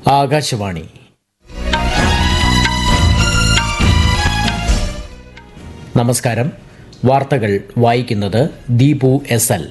ആകാശവാണി നമസ്കാരം വാർത്തകൾ വായിക്കുന്നത് ദീപു എസ് എൽ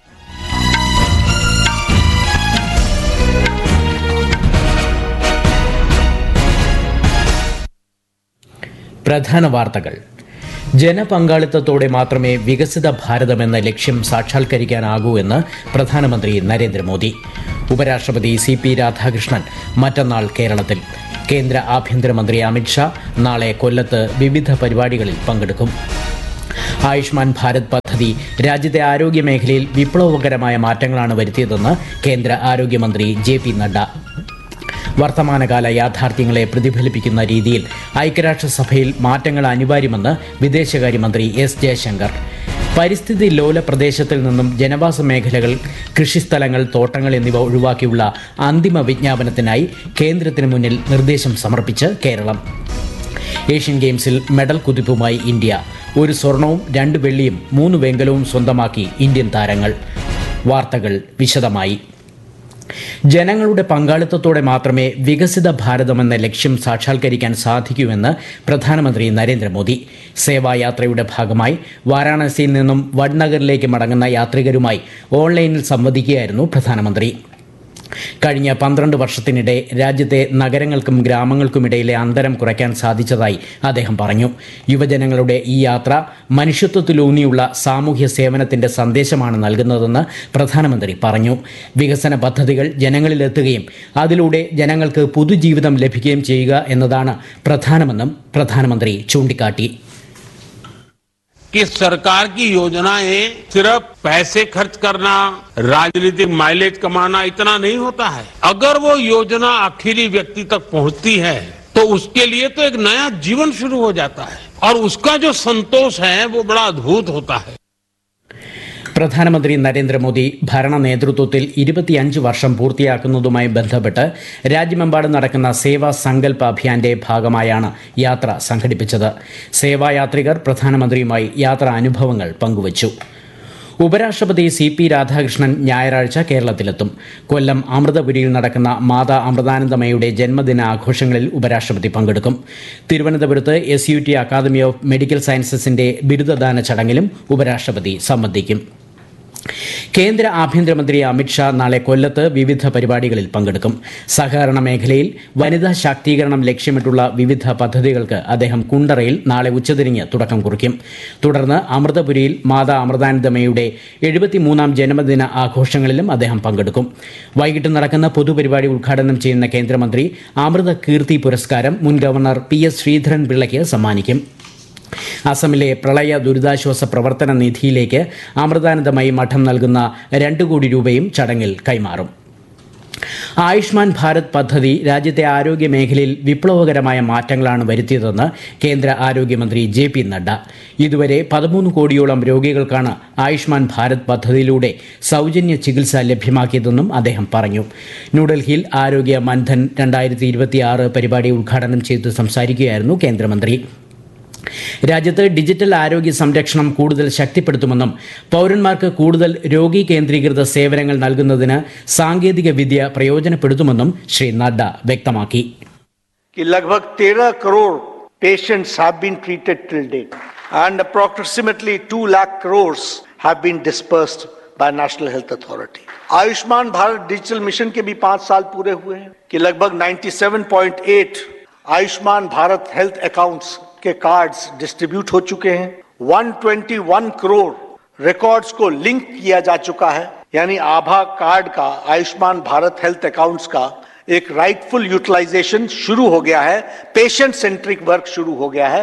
പ്രധാന വാർത്തകൾ ജനപങ്കാളിത്തത്തോടെ മാത്രമേ വികസിത ഭാരതമെന്ന ലക്ഷ്യം സാക്ഷാത്കരിക്കാനാകൂ എന്ന് പ്രധാനമന്ത്രി നരേന്ദ്രമോദി ഉപരാഷ്ട്രപതി സി പി രാധാകൃഷ്ണൻ മറ്റന്നാൾ കേരളത്തിൽ കേന്ദ്ര ആഭ്യന്തരമന്ത്രി അമിത്ഷാ നാളെ കൊല്ലത്ത് വിവിധ പരിപാടികളിൽ പങ്കെടുക്കും ആയുഷ്മാൻ ഭാരത് പദ്ധതി രാജ്യത്തെ ആരോഗ്യ മേഖലയിൽ വിപ്ലവകരമായ മാറ്റങ്ങളാണ് വരുത്തിയതെന്ന് കേന്ദ്ര ആരോഗ്യമന്ത്രി ജെ പി നഡ്ഡ വർത്തമാനകാല യാഥാർത്ഥ്യങ്ങളെ പ്രതിഫലിപ്പിക്കുന്ന രീതിയിൽ ഐക്യരാഷ്ട്രസഭയിൽ മാറ്റങ്ങൾ അനിവാര്യമെന്ന് വിദേശകാര്യമന്ത്രി എസ് ജയശങ്കർ പരിസ്ഥിതി ലോല പ്രദേശത്തിൽ നിന്നും ജനവാസ മേഖലകൾ കൃഷിസ്ഥലങ്ങൾ തോട്ടങ്ങൾ എന്നിവ ഒഴിവാക്കിയുള്ള അന്തിമ വിജ്ഞാപനത്തിനായി കേന്ദ്രത്തിന് മുന്നിൽ നിർദ്ദേശം സമർപ്പിച്ച് കേരളം ഏഷ്യൻ ഗെയിംസിൽ മെഡൽ കുതിപ്പുമായി ഇന്ത്യ ഒരു സ്വർണവും രണ്ട് വെള്ളിയും മൂന്ന് വെങ്കലവും സ്വന്തമാക്കി ഇന്ത്യൻ താരങ്ങൾ വാർത്തകൾ വിശദമായി ജനങ്ങളുടെ പങ്കാളിത്തത്തോടെ മാത്രമേ വികസിത ഭാരതമെന്ന ലക്ഷ്യം സാക്ഷാത്കരിക്കാൻ സാധിക്കൂവെന്ന് പ്രധാനമന്ത്രി നരേന്ദ്രമോദി സേവായാത്രയുടെ ഭാഗമായി വാരാണസിയിൽ നിന്നും വഡ്നഗറിലേക്ക് മടങ്ങുന്ന യാത്രികരുമായി ഓൺലൈനിൽ സംവദിക്കുകയായിരുന്നു പ്രധാനമന്ത്രി കഴിഞ്ഞ പന്ത്രണ്ട് വർഷത്തിനിടെ രാജ്യത്തെ നഗരങ്ങൾക്കും ഗ്രാമങ്ങൾക്കുമിടയിലെ അന്തരം കുറയ്ക്കാൻ സാധിച്ചതായി അദ്ദേഹം പറഞ്ഞു യുവജനങ്ങളുടെ ഈ യാത്ര മനുഷ്യത്വത്തിലൂന്നിയുള്ള സാമൂഹ്യ സേവനത്തിന്റെ സന്ദേശമാണ് നൽകുന്നതെന്ന് പ്രധാനമന്ത്രി പറഞ്ഞു വികസന പദ്ധതികൾ ജനങ്ങളിലെത്തുകയും അതിലൂടെ ജനങ്ങൾക്ക് പുതുജീവിതം ലഭിക്കുകയും ചെയ്യുക എന്നതാണ് പ്രധാനമെന്നും പ്രധാനമന്ത്രി ചൂണ്ടിക്കാട്ടി कि सरकार की योजनाएं सिर्फ पैसे खर्च करना राजनीतिक माइलेज कमाना इतना नहीं होता है अगर वो योजना आखिरी व्यक्ति तक पहुंचती है तो उसके लिए तो एक नया जीवन शुरू हो जाता है और उसका जो संतोष है वो बड़ा अद्भुत होता है പ്രധാനമന്ത്രി നരേന്ദ്രമോദി ഭരണ നേതൃത്വത്തിൽ ഇരുപത്തിയഞ്ച് വർഷം പൂർത്തിയാക്കുന്നതുമായി ബന്ധപ്പെട്ട് രാജ്യമെമ്പാടും നടക്കുന്ന സേവാ സങ്കല്പ അഭിയാന്റെ ഭാഗമായാണ് യാത്ര സംഘടിപ്പിച്ചത് സേവായാത്രികർ പ്രധാനമന്ത്രിയുമായി യാത്രാ അനുഭവങ്ങൾ പങ്കുവച്ചു ഉപരാഷ്ട്രപതി സി പി രാധാകൃഷ്ണൻ ഞായറാഴ്ച കേരളത്തിലെത്തും കൊല്ലം അമൃതപുരിയിൽ നടക്കുന്ന മാതാ അമൃതാനന്ദമയുടെ ജന്മദിന ആഘോഷങ്ങളിൽ ഉപരാഷ്ട്രപതി പങ്കെടുക്കും തിരുവനന്തപുരത്ത് S U T academy of medical സയൻസസിന്റെ ബിരുദദാന ചടങ്ങിലും ഉപരാഷ്ട്രപതി സംബന്ധിക്കും കേന്ദ്ര ആഭ്യന്തരമന്ത്രി അമിത്ഷാ നാളെ കൊല്ലത്ത് വിവിധ പരിപാടികളിൽ പങ്കെടുക്കും സഹകരണ മേഖലയിൽ വനിതാ ശാക്തീകരണം ലക്ഷ്യമിട്ടുള്ള വിവിധ പദ്ധതികൾക്ക് അദ്ദേഹം കുണ്ടറയിൽ നാളെ ഉച്ചതിരിഞ്ഞ് തുടക്കം കുറിക്കും തുടർന്ന് അമൃതപുരിയിൽ മാതാ അമൃതാനന്ദമയുടെ എഴുപത്തിമൂന്നാം ജന്മദിന ആഘോഷങ്ങളിലും അദ്ദേഹം പങ്കെടുക്കും വൈകിട്ട് നടക്കുന്ന പൊതുപരിപാടി ഉദ്ഘാടനം ചെയ്യുന്ന കേന്ദ്രമന്ത്രി അമൃത കീർത്തി പുരസ്കാരം മുൻ ഗവർണർ പി എസ് ശ്രീധരൻ പിള്ളയ്ക്ക് സമ്മാനിക്കും അസമിലെ പ്രളയ ദുരിതാശ്വാസ പ്രവർത്തന നിധിയിലേക്ക് അമൃതാനന്ദമയി മഠം നൽകുന്ന രണ്ട് കോടി രൂപയും ചടങ്ങിൽ കൈമാറും ആയുഷ്മാൻ ഭാരത് പദ്ധതി രാജ്യത്തെ ആരോഗ്യ മേഖലയിൽ വിപ്ലവകരമായ മാറ്റങ്ങളാണ് വരുത്തിയതെന്ന് കേന്ദ്ര ആരോഗ്യമന്ത്രി ജെ പി നഡ്ഡ ഇതുവരെ പതിമൂന്ന് കോടിയോളം രോഗികൾക്കാണ് ആയുഷ്മാൻ ഭാരത് പദ്ധതിയിലൂടെ സൗജന്യ ചികിത്സ ലഭ്യമാക്കിയതെന്നും അദ്ദേഹം പറഞ്ഞു ന്യൂഡൽഹിയിൽ ആരോഗ്യ മൻധൻ രണ്ടായിരത്തി ഇരുപത്തിയാറ് പരിപാടി ഉദ്ഘാടനം ചെയ്ത് സംസാരിക്കുകയായിരുന്നു കേന്ദ്രമന്ത്രി രാജ്യത്ത് ഡിജിറ്റൽ ആരോഗ്യ സംരക്ഷണം കൂടുതൽ ശക്തിപ്പെടുത്തുമെന്നും പൌരന്മാർക്ക് കൂടുതൽ രോഗി കേന്ദ്രീകൃത സേവനങ്ങൾ നൽകുന്നതിന് സാങ്കേതിക വിദ്യ പ്രയോജനപ്പെടുത്തുമെന്നും ശ്രീ നഡ്ഡ വ്യക്തമാക്കി कि लगभग 13 crore patients have been treated till date and approximately 2 lakh crores have been dispersed by National Health Authority. Ayushman Bharat digital mission के भी पांच साल पूरे हुए हैं कि लगभग 97.8 आयुष्मान भारत हेल्थ अकाउंट्स के कार्ड्स डिस्ट्रीब्यूट हो चुके हैं 121 करोड़ रिकॉर्ड्स को लिंक किया जा चुका है यानी आभा कार्ड का आयुष्मान भारत हेल्थ अकाउंट्स का एक राइटफुल यूटिलाइजेशन शुरू हो गया है पेशेंट सेंट्रिक वर्क शुरू हो गया है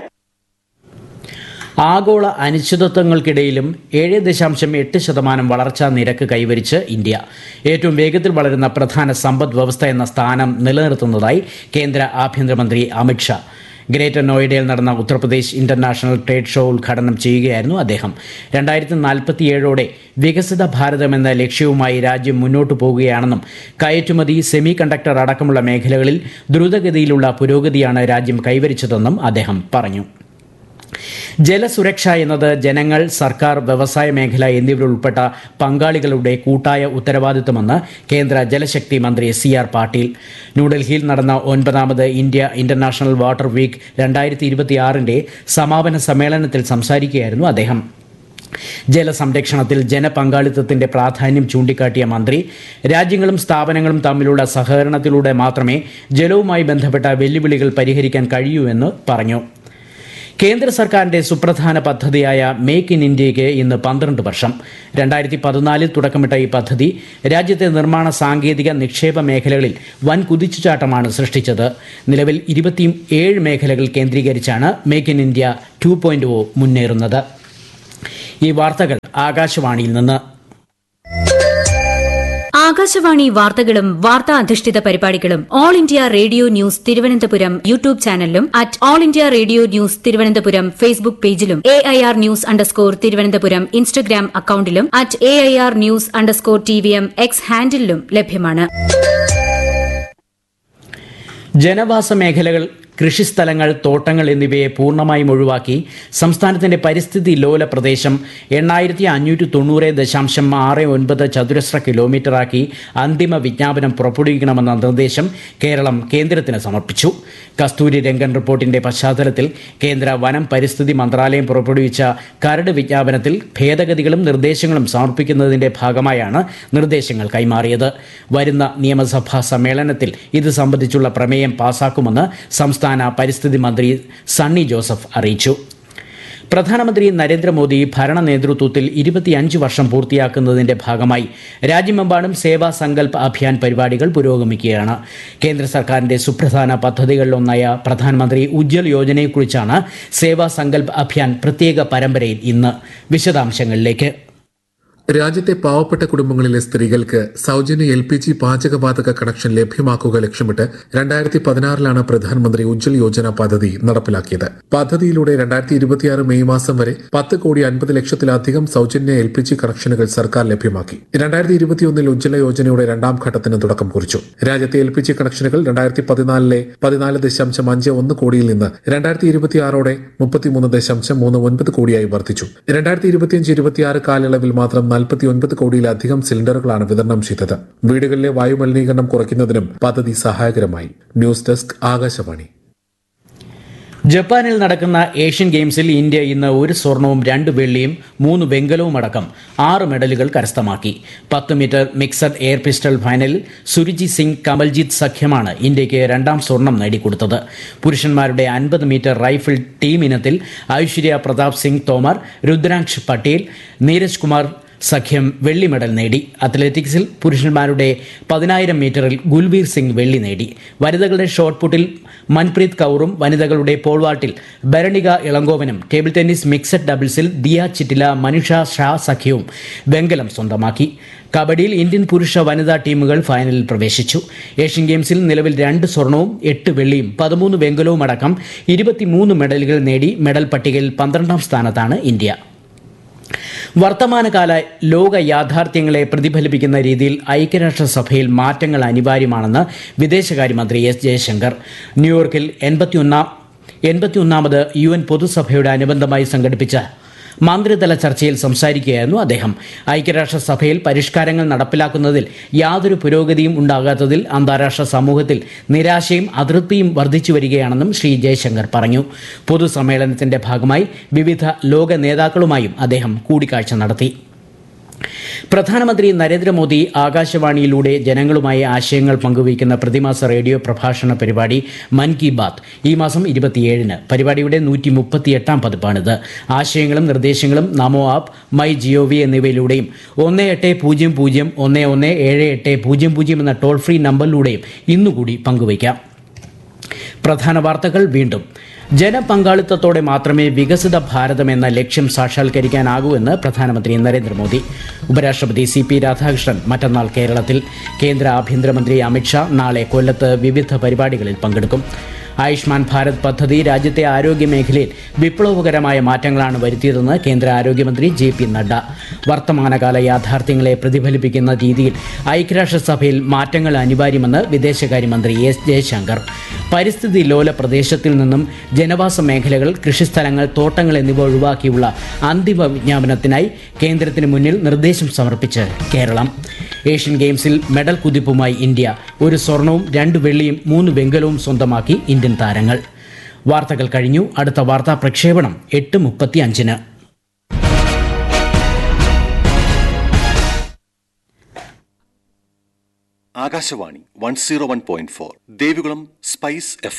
ആഗോള അനിശ്ചിതത്വങ്ങൾക്കിടയിലും ഏഴ് ദശാംശം എട്ട് ശതമാനം വളർച്ചാ നിരക്ക് കൈവരിച്ച് ഇന്ത്യ ഏറ്റവും വേഗത്തിൽ വളരുന്ന പ്രധാന സമ്പദ് വ്യവസ്ഥ എന്ന സ്ഥാനം നിലനിർത്തുന്നതായി കേന്ദ്ര ആഭ്യന്തരമന്ത്രി അമിത്ഷാ ഗ്രേറ്റർ നോയിഡയിൽ നടന്ന ഉത്തർപ്രദേശ് ഇന്റർനാഷണൽ ട്രേഡ് ഷോ ഉദ്ഘാടനം ചെയ്യുകയായിരുന്നു അദ്ദേഹം രണ്ടായിരത്തി നാൽപ്പത്തിയേഴോടെ വികസിത ഭാരതം എന്ന ലക്ഷ്യവുമായി രാജ്യം മുന്നോട്ടു പോകുകയാണെന്നും കയറ്റുമതി സെമി കണ്ടക്ടർ അടക്കമുള്ള മേഖലകളിൽ ദ്രുതഗതിയിലുള്ള പുരോഗതിയാണ് രാജ്യം കൈവരിച്ചതെന്നും അദ്ദേഹം പറഞ്ഞു ജലസുരക്ഷ എന്നത് ജനങ്ങൾ സർക്കാർ വ്യവസായ മേഖല എന്നിവരുൾപ്പെട്ട പങ്കാളികളുടെ കൂട്ടായ ഉത്തരവാദിത്തമെന്ന് കേന്ദ്ര ജലശക്തി മന്ത്രി സി ആർ പാട്ടീൽ ന്യൂഡൽഹിയിൽ നടന്ന ഒൻപതാമത് ഇന്ത്യ ഇന്റർനാഷണൽ വാട്ടർ വീക്ക് രണ്ടായിരത്തി ഇരുപത്തിയാറിന്റെ സമാപന സമ്മേളനത്തിൽ സംസാരിക്കുകയായിരുന്നു അദ്ദേഹം ജലസംരക്ഷണത്തിൽ ജനപങ്കാളിത്തത്തിന്റെ പ്രാധാന്യം ചൂണ്ടിക്കാട്ടിയ മന്ത്രി രാജ്യങ്ങളും സ്ഥാപനങ്ങളും തമ്മിലുള്ള സഹകരണത്തിലൂടെ മാത്രമേ ജലവുമായി ബന്ധപ്പെട്ട വെല്ലുവിളികൾ പരിഹരിക്കാൻ കഴിയൂ എന്ന് പറഞ്ഞു കേന്ദ്ര സർക്കാരിന്റെ സുപ്രധാന പദ്ധതിയായ മേക്ക് ഇൻ ഇന്ത്യയ്ക്ക് ഇന്ന് പന്ത്രണ്ട് വർഷം രണ്ടായിരത്തി പതിനാലിൽ തുടക്കമിട്ട ഈ പദ്ധതി രാജ്യത്തെ നിർമ്മാണ സാങ്കേതിക നിക്ഷേപ മേഖലകളിൽ വൻ കുതിച്ചുചാട്ടമാണ് സൃഷ്ടിച്ചത് നിലവിൽ ഇരുപത്തി ഏഴ് മേഖലകൾ കേന്ദ്രീകരിച്ചാണ് make in India two point O മുന്നേറുന്നത് ഈ വാർത്തകൾ ആകാശവാണിയിൽ നിന്ന് ആകാശവാണി വാർത്തകളും വാർത്താ അധിഷ്ഠിത പരിപാടികളും all India radio news Thiruvananthapuram YouTube ചാനലിലും at all India radio news Thiruvananthapuram Facebook പേജിലും A I R news underscore Thiruvananthapuram Instagram അക്കൌണ്ടിലും at A I R news underscore T V M X ഹാൻഡിലും ലഭ്യമാണ് ജനവാസ മേഖലകൾ കൃഷിസ്ഥലങ്ങൾ തോട്ടങ്ങൾ എന്നിവയെ പൂർണ്ണമായും ഒഴിവാക്കി സംസ്ഥാനത്തിന്റെ പരിസ്ഥിതി ലോല പ്രദേശം എണ്ണായിരത്തി അഞ്ഞൂറ്റി തൊണ്ണൂറ് ദശാംശം ആറ് ഒൻപത് ചതുരശ്ര കിലോമീറ്ററാക്കി അന്തിമ വിജ്ഞാപനം പുറപ്പെടുവിക്കണമെന്ന നിർദ്ദേശം കേരളം കേന്ദ്രത്തിന് സമർപ്പിച്ചു കസ്തൂരി രംഗൻ റിപ്പോർട്ടിന്റെ പശ്ചാത്തലത്തിൽ കേന്ദ്ര വനം പരിസ്ഥിതി മന്ത്രാലയം പുറപ്പെടുവിച്ച കരട് വിജ്ഞാപനത്തിൽ ഭേദഗതികളും നിർദ്ദേശങ്ങളും സമർപ്പിക്കുന്നതിന്റെ ഭാഗമായാണ് നിർദ്ദേശങ്ങൾ കൈമാറിയത് വരുന്ന നിയമസഭാ സമ്മേളനത്തിൽ ഇത് സംബന്ധിച്ചുള്ള പ്രമേയം പാസാക്കുമെന്ന് സംസ്ഥാന പരിസ്ഥിതി മന്ത്രി സണ്ണി ജോസഫ് അറിയിച്ചു പ്രധാനമന്ത്രി നരേന്ദ്രമോദി ഭരണ നേതൃത്വത്തിൽ ഇരുപത്തിയഞ്ച് വർഷം പൂർത്തിയാക്കുന്നതിന്റെ ഭാഗമായി രാജ്യമെമ്പാടും സേവാ സങ്കല്പ് അഭിയാൻ പരിപാടികൾ പുരോഗമിക്കുകയാണ് കേന്ദ്ര സർക്കാരിന്റെ സുപ്രധാന പദ്ധതികളിലൊന്നായ പ്രധാനമന്ത്രി ഉജ്ജ്വൽ യോജനയെക്കുറിച്ചാണ് സേവാ സങ്കല്പ് അഭിയാൻ പ്രത്യേക പരമ്പരയിൽ ഇന്ന് വിശദാംശങ്ങളിലേക്ക് രാജ്യത്തെ പാവപ്പെട്ട കുടുംബങ്ങളിലെ സ്ത്രീകൾക്ക് സൗജന്യ എൽ പി ജി പാചകവാതക കണക്ഷൻ ലഭ്യമാക്കുക ലക്ഷ്യമിട്ട് രണ്ടായിരത്തി പതിനാറിലാണ് പ്രധാനമന്ത്രി ഉജ്ജ്വൽ യോജന പദ്ധതി നടപ്പിലാക്കിയത് പദ്ധതിയിലൂടെ രണ്ടായിരത്തി ഇരുപത്തിയാറ് മെയ് മാസം വരെ പത്ത് കോടി അൻപത് ലക്ഷത്തിലധികം സൗജന്യ എൽ പി ജി കണക്ഷനുകൾ സർക്കാർ ലഭ്യമാക്കി രണ്ടായിരത്തി ഇരുപത്തിയൊന്നിൽ ഉജ്ജ്വല യോജനയുടെ രണ്ടാം ഘട്ടത്തിന് തുടക്കം കുറിച്ചു രാജ്യത്തെ എൽ പി ജി കണക്ഷനുകൾ രണ്ടായിരത്തി പതിനാലിലെ പതിനാല് ദശാംശം അഞ്ച് ഒന്ന് കോടിയിൽ നിന്ന് രണ്ടായിരത്തി ഇരുപത്തിയാറോടെ മുപ്പത്തിമൂന്ന് ദശാംശം മൂന്ന് ഒൻപത് കോടിയായി വർദ്ധിച്ചു രണ്ടായിരത്തി ഇരുപത്തിയഞ്ച് ഇരുപത്തിയാറ് കാലയളവിൽ മാത്രം നാൽപ്പത്തി ഒൻപത് കോടിയിലധികം സിലിണ്ടറുകളാണ് വിതരണം ചെയ്തത് വീടുകളിലെ വായുമലിനീകരണം കുറയ്ക്കുന്നതിനും പദ്ധതി സഹായകരമായി ന്യൂസ് ഡെസ്ക് ആകാശവാണി ജപ്പാനിൽ നടക്കുന്ന ഏഷ്യൻ ഗെയിംസിൽ ഇന്ത്യ ഇന്ന് ഒരു സ്വർണവും രണ്ട് വെള്ളിയും മൂന്ന് വെങ്കലവും അടക്കം ആറ് മെഡലുകൾ കരസ്ഥമാക്കി പത്ത് മീറ്റർ മിക്സഡ് എയർ പിസ്റ്റൾ ഫൈനലിൽ സുരുജി സിംഗ് കമൽജിത്ത് സഖ്യമാണ് ഇന്ത്യയ്ക്ക് രണ്ടാം സ്വർണം നേടിക്കൊടുത്തത് പുരുഷന്മാരുടെ അൻപത് മീറ്റർ റൈഫിൾ ടീം ഇനത്തിൽ ഐശ്വര്യ പ്രതാപ് സിംഗ് തോമർ രുദ്രാംശ് പട്ടേൽ നീരജ് കുമാർ സഖ്യം വെള്ളി മെഡൽ നേടി അത്ലറ്റിക്സിൽ പുരുഷന്മാരുടെ പതിനായിരം മീറ്ററിൽ ഗുൽബീർ സിംഗ് വെള്ളി നേടി വനിതകളുടെ ഷോട്ട് പുട്ടിൽ മൻപ്രീത് കൌറും വനിതകളുടെ പോൾവാൾട്ടിൽ ഭരണിക ഇളങ്കോവനും ടേബിൾ ടെന്നീസ് മിക്സഡ് ഡബിൾസിൽ ദിയ ചിറ്റില മനുഷ ഷാ സഖ്യവും വെങ്കലം സ്വന്തമാക്കി കബഡിയിൽ ഇന്ത്യൻ പുരുഷ വനിതാ ടീമുകൾ ഫൈനലിൽ പ്രവേശിച്ചു ഏഷ്യൻ ഗെയിംസിൽ നിലവിൽ രണ്ട് സ്വർണവും എട്ട് വെള്ളിയും പതിമൂന്ന് വെങ്കലവും അടക്കം ഇരുപത്തിമൂന്ന് മെഡലുകൾ നേടി മെഡൽ പട്ടികയിൽ പന്ത്രണ്ടാം സ്ഥാനത്താണ് ഇന്ത്യ വർത്തമാനകാല ലോക യാഥാർത്ഥ്യങ്ങളെ പ്രതിഫലിപ്പിക്കുന്ന രീതിയിൽ ഐക്യരാഷ്ട്രസഭയിൽ മാറ്റങ്ങൾ അനിവാര്യമാണെന്ന് വിദേശകാര്യമന്ത്രി എസ് ജയശങ്കർ ന്യൂയോർക്കിൽ എൺപത്തിയൊന്നാം എൺപത്തിയൊന്നാമത് യു എൻ പൊതുസഭയുടെ അനുബന്ധമായി സംഘടിപ്പിച്ച മന്ത്രിതല ചർച്ചയിൽ സംസാരിക്കുകയായിരുന്നു അദ്ദേഹം ഐക്യരാഷ്ട്രസഭയിൽ പരിഷ്കാരങ്ങൾ നടപ്പിലാക്കുന്നതിൽ യാതൊരു പുരോഗതിയും ഉണ്ടാകാത്തതിൽ അന്താരാഷ്ട്ര സമൂഹത്തിൽ നിരാശയും അതൃപ്തിയും വർദ്ധിച്ചു വരികയാണെന്നും ശ്രീ ജയശങ്കർ പറഞ്ഞു പൊതുസമ്മേളനത്തിന്റെ ഭാഗമായി വിവിധ ലോക നേതാക്കളുമായും അദ്ദേഹം കൂടിക്കാഴ്ച നടത്തി പ്രധാനമന്ത്രി നരേന്ദ്രമോദി ആകാശവാണിയിലൂടെ ജനങ്ങളുമായി ആശയങ്ങൾ പങ്കുവയ്ക്കുന്ന പ്രതിമാസ റേഡിയോ പ്രഭാഷണ പരിപാടി മൻ കി ബാത്ത് ഈ മാസം ഇരുപത്തിയേഴിന് പരിപാടിയുടെ നൂറ്റി മുപ്പത്തിയെട്ടാം പതിപ്പാണിത് ആശയങ്ങളും നിർദ്ദേശങ്ങളും നമോ ആപ്പ് മൈ ജിഒവി എന്നിവയിലൂടെയും ഒന്ന് എട്ട് പൂജ്യം പൂജ്യം ഒന്ന് ഒന്ന് ഏഴ് എട്ട് പൂജ്യം പൂജ്യം എന്ന ടോൾ ഫ്രീ നമ്പറിലൂടെയും ഇന്നുകൂടി പങ്കുവയ്ക്കാം പ്രധാന വാർത്തകൾ വീണ്ടും ജനപങ്കാളിത്തത്തോടെ മാത്രമേ വികസിത ഭാരതം എന്ന ലക്ഷ്യം സാക്ഷാത്കരിക്കാനാകൂ എന്ന് പ്രധാനമന്ത്രി നരേന്ദ്രമോദി ഉപരാഷ്ട്രപതി സി പി രാധാകൃഷ്ണൻ മറ്റന്നാൾ കേരളത്തിൽ കേന്ദ്ര ആഭ്യന്തരമന്ത്രി അമിത്ഷാ നാളെ കൊല്ലത്ത് വിവിധ പരിപാടികളിൽ പങ്കെടുക്കും ആയുഷ്മാൻ ഭാരത് പദ്ധതി രാജ്യത്തെ ആരോഗ്യ മേഖലയിൽ വിപ്ലവകരമായ മാറ്റങ്ങളാണ് വരുത്തിയതെന്ന് കേന്ദ്ര ആരോഗ്യമന്ത്രി ജെ പി നഡ്ഡ വർത്തമാനകാല യാഥാർത്ഥ്യങ്ങളെ പ്രതിഫലിപ്പിക്കുന്ന രീതിയിൽ ഐക്യരാഷ്ട്രസഭയിൽ മാറ്റങ്ങൾ അനിവാര്യമെന്ന് വിദേശകാര്യമന്ത്രി എസ് ജയശങ്കർ പരിസ്ഥിതി ലോല പ്രദേശത്തിൽ നിന്നും ജനവാസ മേഖലകൾ കൃഷിസ്ഥലങ്ങൾ തോട്ടങ്ങൾ എന്നിവ ഒഴിവാക്കിയുള്ള അന്തിമ വിജ്ഞാപനത്തിനായി കേന്ദ്രത്തിന് മുന്നിൽ നിർദ്ദേശം സമർപ്പിച്ച് കേരളം ഏഷ്യൻ ഗെയിംസിൽ മെഡൽ കുതിപ്പുമായി ഇന്ത്യ ഒരു സ്വർണവും രണ്ട് വെള്ളിയും മൂന്ന് വെങ്കലവും സ്വന്തമാക്കി ഇന്ത്യൻ താരങ്ങൾ വാർത്തകൾ കഴിഞ്ഞു അടുത്ത വാർത്താ പ്രക്ഷേപണം എട്ട് മുപ്പത്തി അഞ്ചിന് Akashvani one zero one point four Devikulam spice F